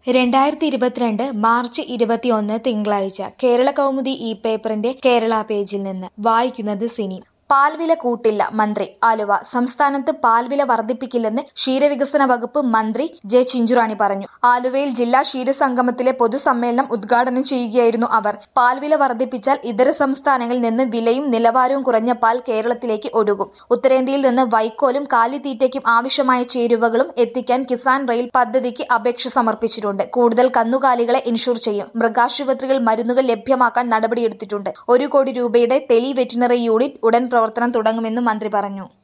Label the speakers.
Speaker 1: രണ്ടായിരത്തി ഇരുപത്തിരണ്ട് മാർച്ച് ഇരുപത്തിയൊന്ന് തിങ്കളാഴ്ച കേരള കൗമുദി ഈ പേപ്പറിന്റെ കേരള പേജിൽ നിന്ന് വായിക്കുന്നത് സിനി പാൽവില കൂട്ടില്ല മന്ത്രി ആലുവ സംസ്ഥാനത്ത് പാൽവില വർദ്ധിപ്പിക്കില്ലെന്ന് ക്ഷീരവികസന വകുപ്പ് മന്ത്രി ജെ ചിഞ്ചുറാണി പറഞ്ഞു ആലുവയിൽ ജില്ലാ ക്ഷീരസംഗമത്തിലെ പൊതുസമ്മേളനം ഉദ്ഘാടനം ചെയ്യുകയായിരുന്നു അവർ പാൽവില വർദ്ധിപ്പിച്ചാൽ ഇതര സംസ്ഥാനങ്ങളിൽ നിന്ന് വിലയും നിലവാരവും കുറഞ്ഞ പാൽ കേരളത്തിലേക്ക് ഒഴുകും ഉത്തരേന്ത്യയിൽ നിന്ന് വൈക്കോലും കാലിത്തീറ്റയ്ക്കും ആവശ്യമായ ചേരുവകളും എത്തിക്കാൻ കിസാൻ റെയിൽ പദ്ധതിക്ക് അപേക്ഷ സമർപ്പിച്ചിട്ടുണ്ട് കൂടുതൽ കന്നുകാലികളെ ഇൻഷൂർ ചെയ്യും മൃഗാശുപത്രികൾ മരുന്നുകൾ ലഭ്യമാക്കാൻ നടപടിയെടുത്തിട്ടുണ്ട് ഒരു കോടി രൂപയുടെ ടെലി വെറ്റിനറി യൂണിറ്റ് ഉടൻ പ്രവർത്തനം തുടങ്ങുമെന്നും മന്ത്രി പറഞ്ഞു